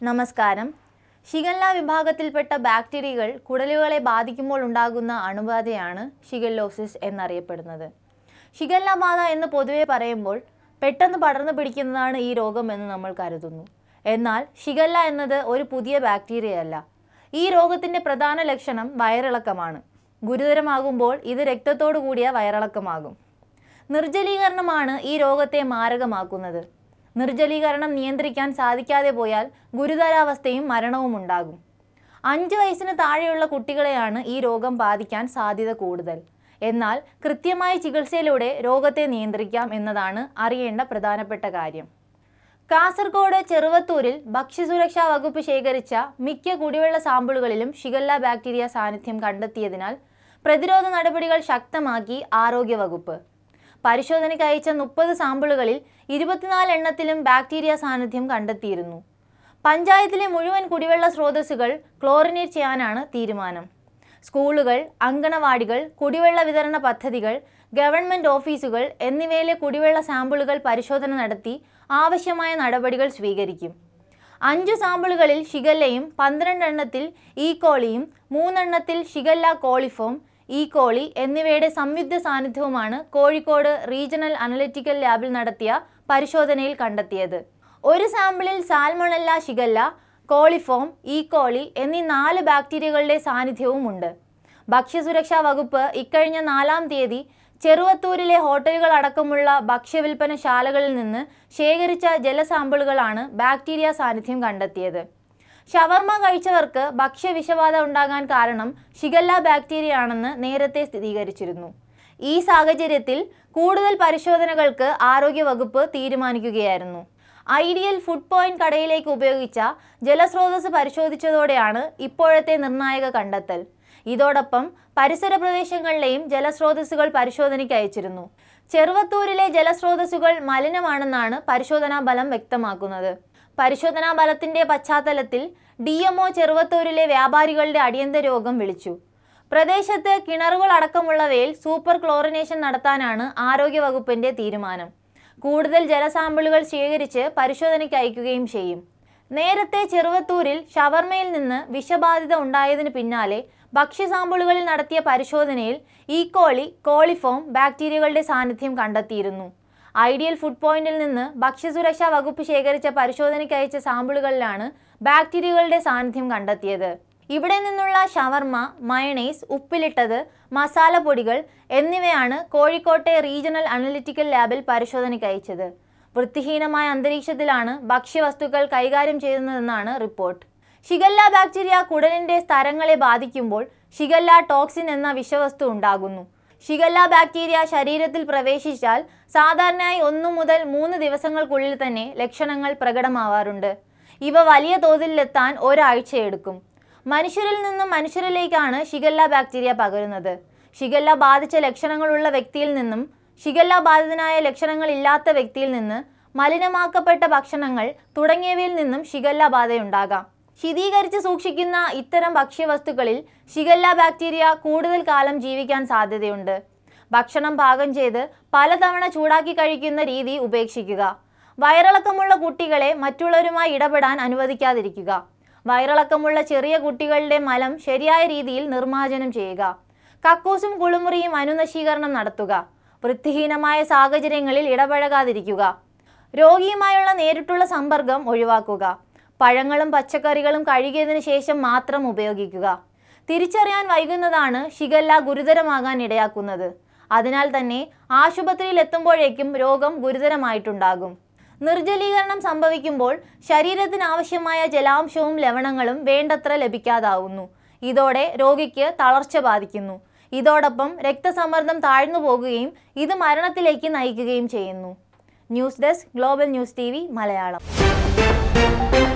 നമസ്കാരം ഷിഗല്ല വിഭാഗത്തിൽപ്പെട്ട ബാക്ടീരിയകൾ കുടലുകളെ ബാധിക്കുമ്പോൾ ഉണ്ടാകുന്ന അണുബാധയാണ് ഷിഗല്ലോസിസ് എന്നറിയപ്പെടുന്നത് ഷിഗല്ല ബാധ എന്ന് പൊതുവെ പറയുമ്പോൾ പെട്ടെന്ന് പടർന്നു പിടിക്കുന്നതാണ് ഈ രോഗം എന്ന് നമ്മൾ കരുതുന്നു എന്നാൽ ഷിഗല്ല എന്നത് ഒരു പുതിയ ബാക്ടീരിയയല്ല ഈ രോഗത്തിൻ്റെ പ്രധാന ലക്ഷണം വയറിളക്കമാണ് ഗുരുതരമാകുമ്പോൾ ഇത് രക്തത്തോടു കൂടിയ വയറിളക്കമാകും നിർജ്ജലീകരണമാണ് ഈ രോഗത്തെ മാരകമാക്കുന്നത് നിർജ്ജലീകരണം നിയന്ത്രിക്കാൻ സാധിക്കാതെ പോയാൽ ഗുരുതരാവസ്ഥയും മരണവും ഉണ്ടാകും അഞ്ച് വയസ്സിന് താഴെയുള്ള കുട്ടികളെയാണ് ഈ രോഗം ബാധിക്കാൻ സാധ്യത കൂടുതൽ എന്നാൽ കൃത്യമായ ചികിത്സയിലൂടെ രോഗത്തെ നിയന്ത്രിക്കാം എന്നതാണ് അറിയേണ്ട പ്രധാനപ്പെട്ട കാര്യം കാസർഗോഡ് ചെറുവത്തൂരിൽ ഭക്ഷ്യസുരക്ഷാ വകുപ്പ് ശേഖരിച്ച മിക്ക കുടിവെള്ള സാമ്പിളുകളിലും ഷിഗല്ല ബാക്ടീരിയ സാന്നിധ്യം കണ്ടെത്തിയതിനാൽ പ്രതിരോധ നടപടികൾ ശക്തമാക്കി ആരോഗ്യവകുപ്പ് പരിശോധനയ്ക്ക് അയച്ച മുപ്പത് സാമ്പിളുകളിൽ ഇരുപത്തിനാല് എണ്ണത്തിലും ബാക്ടീരിയ സാന്നിധ്യം കണ്ടെത്തിയിരുന്നു പഞ്ചായത്തിലെ മുഴുവൻ കുടിവെള്ള സ്രോതസ്സുകൾ ക്ലോറിനേറ്റ് ചെയ്യാനാണ് തീരുമാനം സ്കൂളുകൾ അങ്കണവാടികൾ കുടിവെള്ള വിതരണ പദ്ധതികൾ ഗവൺമെൻറ് ഓഫീസുകൾ എന്നിവയിലെ കുടിവെള്ള സാമ്പിളുകൾ പരിശോധന നടത്തി ആവശ്യമായ നടപടികൾ സ്വീകരിക്കും അഞ്ച് സാമ്പിളുകളിൽ ഷിഗല്ലയും പന്ത്രണ്ടെണ്ണത്തിൽ ഈ കോളിയും മൂന്നെണ്ണത്തിൽ ഷിഗല്ല കോളിഫോം ഈ കോളി എന്നിവയുടെ സംയുക്ത സാന്നിധ്യവുമാണ് കോഴിക്കോട് റീജിയണൽ അനലിറ്റിക്കൽ ലാബിൽ നടത്തിയ പരിശോധനയിൽ കണ്ടെത്തിയത് ഒരു സാമ്പിളിൽ സാൽമണല്ല ഷിഗല്ല കോളിഫോം ഈ കോളി എന്നീ നാല് ബാക്ടീരിയകളുടെ സാന്നിധ്യവുമുണ്ട് ഭക്ഷ്യസുരക്ഷാ വകുപ്പ് ഇക്കഴിഞ്ഞ നാലാം തീയതി ചെറുവത്തൂരിലെ ഹോട്ടലുകൾ അടക്കമുള്ള ഭക്ഷ്യവിൽപ്പനശാലകളിൽ നിന്ന് ശേഖരിച്ച ജലസാമ്പിളുകളാണ് ബാക്ടീരിയ സാന്നിധ്യം കണ്ടെത്തിയത് ഷവർമ കഴിച്ചവർക്ക് ഭക്ഷ്യവിഷബാധ ഉണ്ടാകാൻ കാരണം ഷിഗല്ല ബാക്ടീരിയ ആണെന്ന് നേരത്തെ സ്ഥിരീകരിച്ചിരുന്നു ഈ സാഹചര്യത്തിൽ കൂടുതൽ പരിശോധനകൾക്ക് ആരോഗ്യവകുപ്പ് തീരുമാനിക്കുകയായിരുന്നു ഐഡിയൽ ഫുഡ് പോയിന്റ് കടയിലേക്ക് ഉപയോഗിച്ച ജലസ്രോതസ് പരിശോധിച്ചതോടെയാണ് ഇപ്പോഴത്തെ നിർണായക കണ്ടെത്തൽ ഇതോടൊപ്പം പരിസര പ്രദേശങ്ങളിലെയും ജലസ്രോതസ്സുകൾ പരിശോധനയ്ക്ക് അയച്ചിരുന്നു ചെറുവത്തൂരിലെ ജലസ്രോതസ്സുകൾ മലിനമാണെന്നാണ് പരിശോധനാ ഫലം വ്യക്തമാക്കുന്നത് പരിശോധനാ ഫലത്തിന്റെ പശ്ചാത്തലത്തിൽ ഡി എംഒ ചെറുവത്തൂരിലെ വ്യാപാരികളുടെ അടിയന്തര യോഗം വിളിച്ചു പ്രദേശത്ത് കിണറുകൾ അടക്കമുള്ളവയിൽ സൂപ്പർ ക്ലോറിനേഷൻ നടത്താനാണ് ആരോഗ്യവകുപ്പിന്റെ തീരുമാനം കൂടുതൽ ജലസാമ്പിളുകൾ ശേഖരിച്ച് പരിശോധനയ്ക്ക് അയക്കുകയും ചെയ്യും നേരത്തെ ചെറുവത്തൂരിൽ ഷവർമയിൽ നിന്ന് വിഷബാധിത ഉണ്ടായതിനു പിന്നാലെ ഭക്ഷ്യസാമ്പിളുകളിൽ നടത്തിയ പരിശോധനയിൽ ഈ കോളി കോളിഫോം ബാക്ടീരിയകളുടെ സാന്നിധ്യം കണ്ടെത്തിയിരുന്നു ഐഡിയൽ ഫുഡ് പോയിന്റിൽ നിന്ന് ഭക്ഷ്യസുരക്ഷാ വകുപ്പ് ശേഖരിച്ച പരിശോധനയ്ക്ക് അയച്ച സാമ്പിളുകളിലാണ് ബാക്ടീരിയകളുടെ സാന്നിധ്യം കണ്ടെത്തിയത് ഇവിടെ നിന്നുള്ള ഷവർമ മയണൈസ് ഉപ്പിലിട്ടത് മസാലപ്പൊടികൾ എന്നിവയാണ് കോഴിക്കോട്ടെ റീജിയണൽ അനലിറ്റിക്കൽ ലാബിൽ പരിശോധനയ്ക്ക് അയച്ചത് വൃത്തിഹീനമായ അന്തരീക്ഷത്തിലാണ് ഭക്ഷ്യവസ്തുക്കൾ കൈകാര്യം ചെയ്യുന്നതെന്നാണ് റിപ്പോർട്ട് ഷിഗല്ല ബാക്ടീരിയ കുടലിന്റെ സ്തരങ്ങളെ ബാധിക്കുമ്പോൾ ഷിഗല്ല ടോക്സിൻ എന്ന വിഷവസ്തു ഉണ്ടാകുന്നു ഷിഗല്ല ബാക്ടീരിയ ശരീരത്തിൽ പ്രവേശിച്ചാൽ സാധാരണയായി ഒന്നു മുതൽ മൂന്ന് ദിവസങ്ങൾക്കുള്ളിൽ തന്നെ ലക്ഷണങ്ങൾ പ്രകടമാവാറുണ്ട് ഇവ വലിയ തോതിലെത്താൻ ഒരാഴ്ചയെടുക്കും മനുഷ്യരിൽ നിന്നും മനുഷ്യരിലേക്കാണ് ഷിഗല്ല ബാക്ടീരിയ പകരുന്നത് ഷിഗല്ല ബാധിച്ച ലക്ഷണങ്ങളുള്ള വ്യക്തിയിൽ നിന്നും ഷിഗല്ല ബാധിതനായ ലക്ഷണങ്ങളില്ലാത്ത വ്യക്തിയിൽ നിന്ന് മലിനമാക്കപ്പെട്ട ഭക്ഷണങ്ങൾ തുടങ്ങിയവയിൽ നിന്നും ഷിഗല്ല ബാധയുണ്ടാകാം ശീതീകരിച്ച് സൂക്ഷിക്കുന്ന ഇത്തരം ഭക്ഷ്യവസ്തുക്കളിൽ ഷിഗല്ല ബാക്ടീരിയ കൂടുതൽ കാലം ജീവിക്കാൻ സാധ്യതയുണ്ട് ഭക്ഷണം പാകം ചെയ്ത് പലതവണ ചൂടാക്കി കഴിക്കുന്ന രീതി ഉപേക്ഷിക്കുക വയറിളക്കമുള്ള കുട്ടികളെ മറ്റുള്ളവരുമായി ഇടപെടാൻ അനുവദിക്കാതിരിക്കുക വയറിളക്കമുള്ള ചെറിയ കുട്ടികളുടെ മലം ശരിയായ രീതിയിൽ നിർമ്മാർജ്ജനം ചെയ്യുക കക്കൂസും കുളിമുറിയും അനുനശീകരണം നടത്തുക വൃത്തിഹീനമായ സാഹചര്യങ്ങളിൽ ഇടപഴകാതിരിക്കുക രോഗിയുമായുള്ള നേരിട്ടുള്ള സമ്പർക്കം ഒഴിവാക്കുക പഴങ്ങളും പച്ചക്കറികളും കഴുകിയതിനു ശേഷം മാത്രം ഉപയോഗിക്കുക തിരിച്ചറിയാൻ വൈകുന്നതാണ് ഷിഗല്ല ഗുരുതരമാകാൻ ഇടയാക്കുന്നത് അതിനാൽ തന്നെ ആശുപത്രിയിൽ എത്തുമ്പോഴേക്കും രോഗം ഗുരുതരമായിട്ടുണ്ടാകും നിർജ്ജലീകരണം സംഭവിക്കുമ്പോൾ ശരീരത്തിന് ആവശ്യമായ ജലാംശവും ലവണങ്ങളും വേണ്ടത്ര ലഭിക്കാതാവുന്നു ഇതോടെ രോഗിക്ക് തളർച്ച ബാധിക്കുന്നു ഇതോടൊപ്പം രക്തസമ്മർദ്ദം താഴ്ന്നു പോകുകയും ഇത് മരണത്തിലേക്ക് നയിക്കുകയും ചെയ്യുന്നു news desk global news T Malayalam